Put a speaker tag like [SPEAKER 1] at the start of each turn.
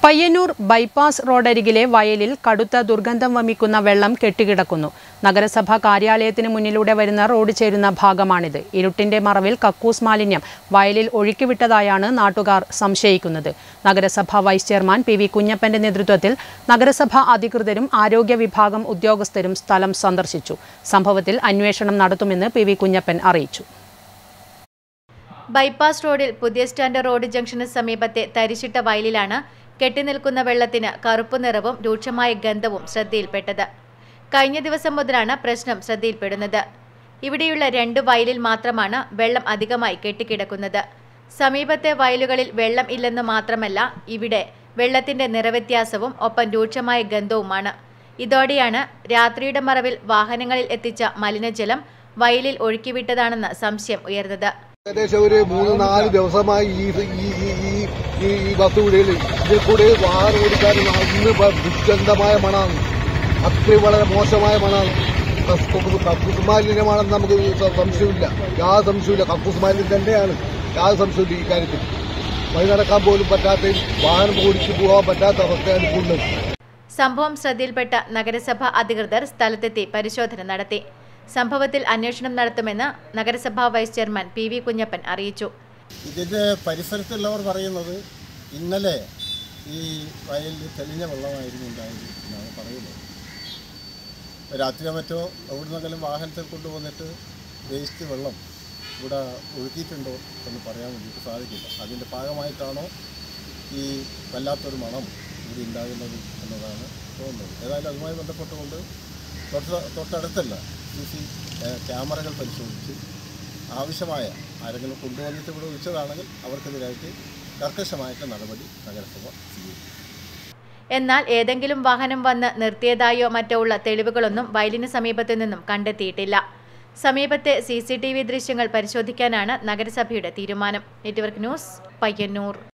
[SPEAKER 1] Payyanur bypass റോഡരികിലെ വയലിൽ കടുത്ത ദുർഗന്ധം വമിക്കുന്ന വെള്ളം കെട്ടിക്കിടക്കുന്നു നഗരസഭാ കാര്യാലയത്തിന് മുന്നിലൂടെ വരുന്ന റോഡ് ചേരുന്ന ഭാഗമാണിത് ഇരുട്ടിന്റെ മറവിൽ കക്കൂസ് മാലിന്യം വയലിൽ ഒഴുക്കിവിട്ടതായാണ് നാട്ടുകാർ സംശയിക്കുന്നത് നഗരസഭാ വൈസ് ചെയർമാൻ പി വി കുഞ്ഞപ്പന്റെ നേതൃത്വത്തിൽ നഗരസഭാ അധികൃതരും ആരോഗ്യ വിഭാഗം ഉദ്യോഗസ്ഥരും സ്ഥലം സന്ദർശിച്ചു സംഭവത്തിൽ അന്വേഷണം നടത്തുമെന്ന് പി വി കുഞ്ഞപ്പൻ അറിയിച്ചു
[SPEAKER 2] ബൈപ്പാസ് റോഡിൽ പുതിയ സ്റ്റാൻഡ് റോഡ് ജംഗ്ഷന് സമീപത്തെ തരിശിട്ട വയലിലാണ് കെട്ടിനിൽക്കുന്ന വെള്ളത്തിന് കറുപ്പ് നിറവും രൂക്ഷമായ ഗന്ധവും ശ്രദ്ധയിൽപ്പെട്ടത് കഴിഞ്ഞ ദിവസം മുതലാണ് പ്രശ്നം ശ്രദ്ധയിൽപ്പെടുന്നത് ഇവിടെയുള്ള രണ്ട് വയലിൽ മാത്രമാണ് വെള്ളം അധികമായി കെട്ടിക്കിടക്കുന്നത് സമീപത്തെ വയലുകളിൽ വെള്ളം ഇല്ലെന്ന് മാത്രമല്ല ഇവിടെ വെള്ളത്തിന്റെ നിറവ്യത്യാസവും ഒപ്പം രൂക്ഷമായ ഗന്ധവുമാണ് ഇതോടെയാണ് രാത്രിയുടെ മറവിൽ വാഹനങ്ങളിൽ എത്തിച്ച മലിനജലം വയലിൽ ഒഴുക്കിവിട്ടതാണെന്ന് സംശയം ഉയർന്നത്
[SPEAKER 3] ഏകദേശം ഒരു മൂന്ന് നാല് ദിവസമായി ഈ ഈ ഈ ഈ ഈ ഈ ബസ് കൂടിയിൽ ഇതിൽ കൂടി വാഹനം ഓടിക്കാൻ ഇന്ന് പ- ദുർഗന്ധമായ മണമാണ് അത്രയും വളരെ മോശമായ മണമാണ് കക്കൂസ് കക്കൂസ് മാലിന്യമാണെന്ന് നമുക്ക് സ- സംശയമില്ല യാതൊരു സംശയമില്ല കക്കൂസ് മാലിന്യം തന്നെയാണ് യാതൊരു സംശയമില്ല ഈ കാര്യത്തിൽ വഴി നടക്കാൻ പോലും പറ്റാത്ത വാഹനം ഓടിച്ചു പോകാൻ പറ്റാത്ത അവസ്ഥയാണ് ഇപ്പോൾ ഉള്ളത്
[SPEAKER 2] സംഭവം ശ്രദ്ധയിൽപ്പെട്ട നഗരസഭ അധികൃതർ സ്ഥലത്തെത്തി പരിശോധന നടത്തി സംഭവത്തിൽ അന്വേഷണം നടത്തുമെന്ന് നഗരസഭാ vice chairman P V Kunjappan അറിയിച്ചു
[SPEAKER 4] ഇതിൻ്റെ പരിസരത്തുള്ളവർ പറയുന്നത് ഇന്നലെ ഈ വയലിൽ തെളിഞ്ഞ വെള്ളമായിരുന്നു ഉണ്ടായത് എന്നാണ് പറയുന്നത് രാത്രിയോ മറ്റോ എവിടുന്നെങ്കിലും വാഹനത്തിൽ കൊണ്ടുവന്നിട്ട് വേസ്റ്റ് വെള്ളം ഇവിടെ ഒഴുക്കിയിട്ടുണ്ടോ എന്ന് പറയാൻ വേണ്ടിയിട്ട് സാധിക്കില്ല അതിൻ്റെ ഭാഗമായിട്ടാണോ ഈ വല്ലാത്തൊരു മണം ഇവിടെ ഉണ്ടാകുന്നത് എന്നതാണ് തോന്നുന്നത് ഏതായാലും അതുമായി ബന്ധപ്പെട്ടുകൊണ്ട് തൊട്ട് തൊട്ടടുത്തല്ല സി സി ക്യാമറകൾ പരിശോധിച്ച് ആവശ്യമായ ആരെങ്കിലും കൊണ്ടുവന്നിട്ട് ഇവിടെ ഒഴിച്ചതാണെങ്കിൽ അവർക്കെതിരായിട്ട് കർക്കശമായിട്ട് നടപടി നഗരസഭ സ്വീകരിക്കും
[SPEAKER 2] എന്നാൽ ഏതെങ്കിലും വാഹനം വന്ന് നിർത്തിയതായോ മറ്റോ ഉള്ള തെളിവുകളൊന്നും വയലിന് സമീപത്തു നിന്നും കണ്ടെത്തിയിട്ടില്ല സമീപത്തെ സി സി ടി വി ദൃശ്യങ്ങൾ പരിശോധിക്കാനാണ് നഗരസഭയുടെ തീരുമാനം നെറ്റ്വർക്ക് ന്യൂസ് പയ്യന്നൂർ